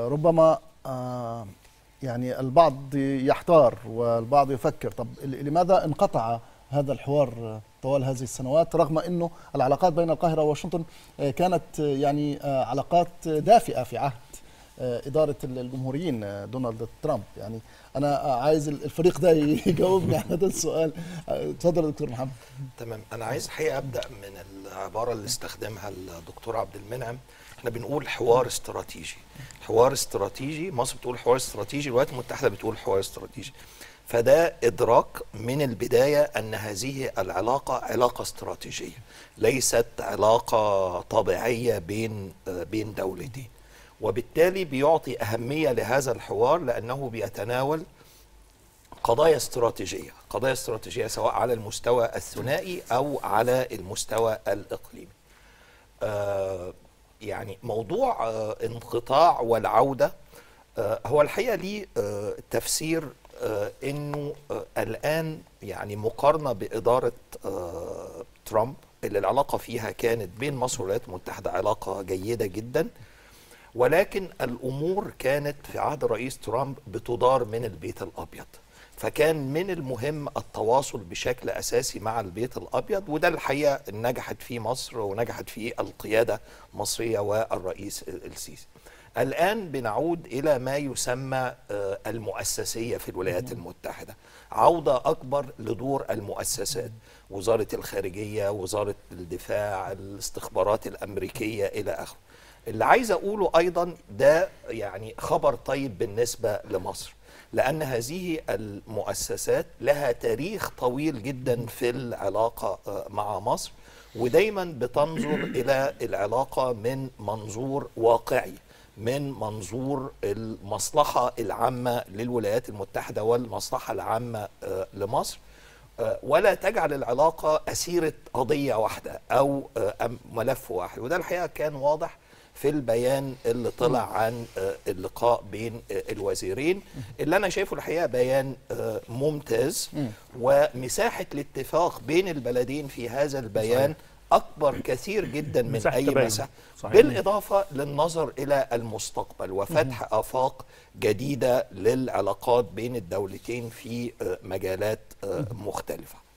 ربما آه، يعني البعض يحتار والبعض يفكر طب لماذا انقطع هذا الحوار طوال هذه السنوات رغم انه العلاقات بين القاهره وواشنطن آه، كانت يعني آه، علاقات دافئه في عهد اداره الجمهوريين دونالد ترامب يعني انا عايز الفريق ده يجاوبني على هذا السؤال اتفضل يا دكتور محمد تمام انا عايز الحقيقه ابدا من العباره اللي استخدمها الدكتور عبد المنعم احنا بنقول حوار استراتيجي حوار استراتيجي مصر بتقول حوار استراتيجي الولايات المتحده بتقول حوار استراتيجي فده ادراك من البدايه ان هذه العلاقه علاقه استراتيجيه ليست علاقه طبيعيه بين بين دولتين وبالتالي بيعطي اهميه لهذا الحوار لانه بيتناول قضايا استراتيجية قضايا استراتيجية سواء على المستوى الثنائي أو على المستوى الإقليمي آه يعني موضوع آه انقطاع والعودة آه هو الحقيقة ليه آه تفسير آه انه آه الان يعني مقارنه باداره آه ترامب اللي العلاقه فيها كانت بين مصر والولايات المتحده علاقه جيده جدا ولكن الامور كانت في عهد الرئيس ترامب بتدار من البيت الابيض فكان من المهم التواصل بشكل اساسي مع البيت الابيض وده الحقيقه نجحت فيه مصر ونجحت فيه القياده المصريه والرئيس السيسي. الان بنعود الى ما يسمى المؤسسيه في الولايات المتحده عوده اكبر لدور المؤسسات وزاره الخارجيه وزاره الدفاع الاستخبارات الامريكيه الى اخره اللي عايز اقوله ايضا ده يعني خبر طيب بالنسبه لمصر لان هذه المؤسسات لها تاريخ طويل جدا في العلاقه مع مصر ودايما بتنظر الى العلاقه من منظور واقعي من منظور المصلحه العامه للولايات المتحده والمصلحه العامه لمصر ولا تجعل العلاقه اسيره قضيه واحده او ملف واحد وده الحقيقه كان واضح في البيان اللي طلع عن اللقاء بين الوزيرين اللي انا شايفه الحقيقه بيان ممتاز ومساحه الاتفاق بين البلدين في هذا البيان اكبر كثير جدا من اي مساحه بالاضافه للنظر الى المستقبل وفتح افاق جديده للعلاقات بين الدولتين في مجالات مختلفه